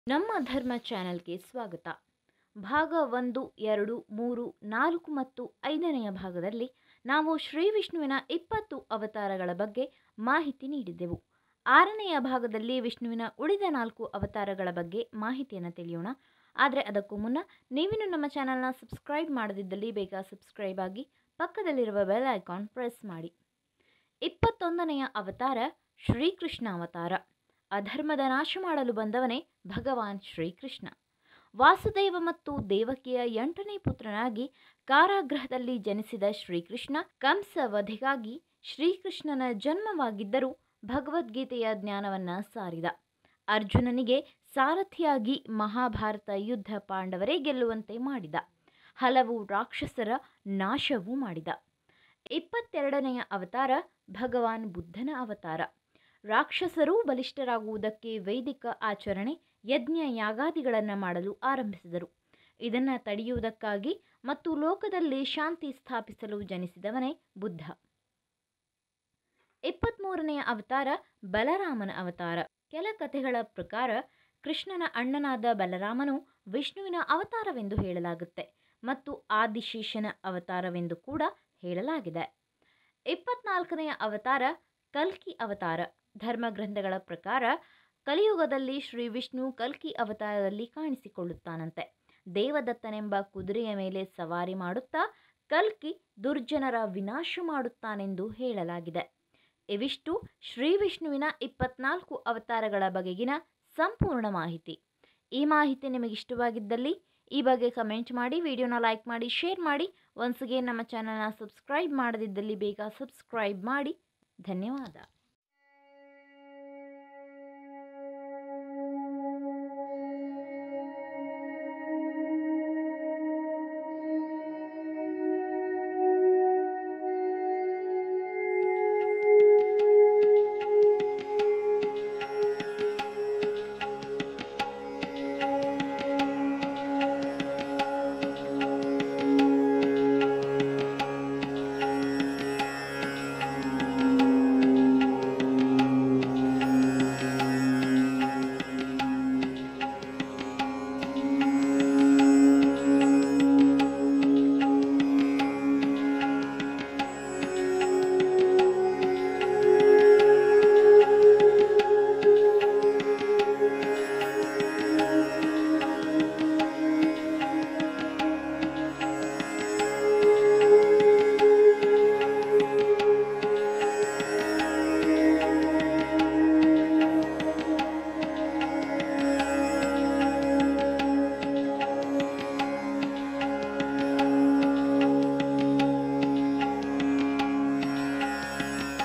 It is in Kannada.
ನಮ್ಮ ಧರ್ಮ ಚಾನೆಲ್ಗೆ ಸ್ವಾಗತ ಭಾಗ ಒಂದು ಎರಡು ಮೂರು ನಾಲ್ಕು ಮತ್ತು ಐದನೆಯ ಭಾಗದಲ್ಲಿ ನಾವು ಶ್ರೀ ವಿಷ್ಣುವಿನ ಇಪ್ಪತ್ತು ಅವತಾರಗಳ ಬಗ್ಗೆ ಮಾಹಿತಿ ನೀಡಿದ್ದೆವು ಆರನೆಯ ಭಾಗದಲ್ಲಿ ವಿಷ್ಣುವಿನ ಉಳಿದ ನಾಲ್ಕು ಅವತಾರಗಳ ಬಗ್ಗೆ ಮಾಹಿತಿಯನ್ನು ತಿಳಿಯೋಣ ಆದರೆ ಅದಕ್ಕೂ ಮುನ್ನ ನೀವಿನ್ನು ನಮ್ಮ ಚಾನಲ್ನ ಸಬ್ಸ್ಕ್ರೈಬ್ ಮಾಡದಿದ್ದಲ್ಲಿ ಬೇಗ ಸಬ್ಸ್ಕ್ರೈಬ್ ಆಗಿ ಪಕ್ಕದಲ್ಲಿರುವ ಬೆಲ್ ಐಕಾನ್ ಪ್ರೆಸ್ ಮಾಡಿ ಇಪ್ಪತ್ತೊಂದನೆಯ ಅವತಾರ ಶ್ರೀಕೃಷ್ಣ ಅವತಾರ ಅಧರ್ಮದ ನಾಶ ಮಾಡಲು ಬಂದವನೇ ಭಗವಾನ್ ಶ್ರೀಕೃಷ್ಣ ವಾಸುದೇವ ಮತ್ತು ದೇವಕಿಯ ಎಂಟನೇ ಪುತ್ರನಾಗಿ ಕಾರಾಗೃಹದಲ್ಲಿ ಜನಿಸಿದ ಶ್ರೀಕೃಷ್ಣ ಕಂಸ ವಧೆಗಾಗಿ ಶ್ರೀಕೃಷ್ಣನ ಜನ್ಮವಾಗಿದ್ದರೂ ಭಗವದ್ಗೀತೆಯ ಜ್ಞಾನವನ್ನ ಸಾರಿದ ಅರ್ಜುನನಿಗೆ ಸಾರಥಿಯಾಗಿ ಮಹಾಭಾರತ ಯುದ್ಧ ಪಾಂಡವರೇ ಗೆಲ್ಲುವಂತೆ ಮಾಡಿದ ಹಲವು ರಾಕ್ಷಸರ ನಾಶವೂ ಮಾಡಿದ ಇಪ್ಪತ್ತೆರಡನೆಯ ಅವತಾರ ಭಗವಾನ್ ಬುದ್ಧನ ಅವತಾರ ರಾಕ್ಷಸರೂ ಬಲಿಷ್ಠರಾಗುವುದಕ್ಕೆ ವೈದಿಕ ಆಚರಣೆ ಯಜ್ಞ ಯಾಗಾದಿಗಳನ್ನು ಮಾಡಲು ಆರಂಭಿಸಿದರು ಇದನ್ನು ತಡೆಯುವುದಕ್ಕಾಗಿ ಮತ್ತು ಲೋಕದಲ್ಲಿ ಶಾಂತಿ ಸ್ಥಾಪಿಸಲು ಜನಿಸಿದವನೇ ಬುದ್ಧ ಇಪ್ಪತ್ತ್ಮೂರನೆಯ ಅವತಾರ ಬಲರಾಮನ ಅವತಾರ ಕೆಲ ಕಥೆಗಳ ಪ್ರಕಾರ ಕೃಷ್ಣನ ಅಣ್ಣನಾದ ಬಲರಾಮನು ವಿಷ್ಣುವಿನ ಅವತಾರವೆಂದು ಹೇಳಲಾಗುತ್ತೆ ಮತ್ತು ಆದಿಶೇಷನ ಅವತಾರವೆಂದು ಕೂಡ ಹೇಳಲಾಗಿದೆ ಇಪ್ಪತ್ನಾಲ್ಕನೆಯ ಅವತಾರ ಕಲ್ಕಿ ಅವತಾರ ಧರ್ಮಗ್ರಂಥಗಳ ಪ್ರಕಾರ ಕಲಿಯುಗದಲ್ಲಿ ಶ್ರೀ ವಿಷ್ಣು ಕಲ್ಕಿ ಅವತಾರದಲ್ಲಿ ಕಾಣಿಸಿಕೊಳ್ಳುತ್ತಾನಂತೆ ದೇವದತ್ತನೆಂಬ ಕುದುರೆಯ ಮೇಲೆ ಸವಾರಿ ಮಾಡುತ್ತಾ ಕಲ್ಕಿ ದುರ್ಜನರ ವಿನಾಶ ಮಾಡುತ್ತಾನೆಂದು ಹೇಳಲಾಗಿದೆ ಇವಿಷ್ಟು ಶ್ರೀ ವಿಷ್ಣುವಿನ ಇಪ್ಪತ್ನಾಲ್ಕು ಅವತಾರಗಳ ಬಗೆಗಿನ ಸಂಪೂರ್ಣ ಮಾಹಿತಿ ಈ ಮಾಹಿತಿ ನಿಮಗೆ ಇಷ್ಟವಾಗಿದ್ದಲ್ಲಿ ಈ ಬಗ್ಗೆ ಕಮೆಂಟ್ ಮಾಡಿ ವಿಡಿಯೋನ ಲೈಕ್ ಮಾಡಿ ಶೇರ್ ಮಾಡಿ ಒನ್ಸ್ಗೆ ನಮ್ಮ ಚಾನಲ್ನ ಸಬ್ಸ್ಕ್ರೈಬ್ ಮಾಡದಿದ್ದಲ್ಲಿ ಬೇಗ ಸಬ್ಸ್ಕ್ರೈಬ್ ಮಾಡಿ ಧನ್ಯವಾದ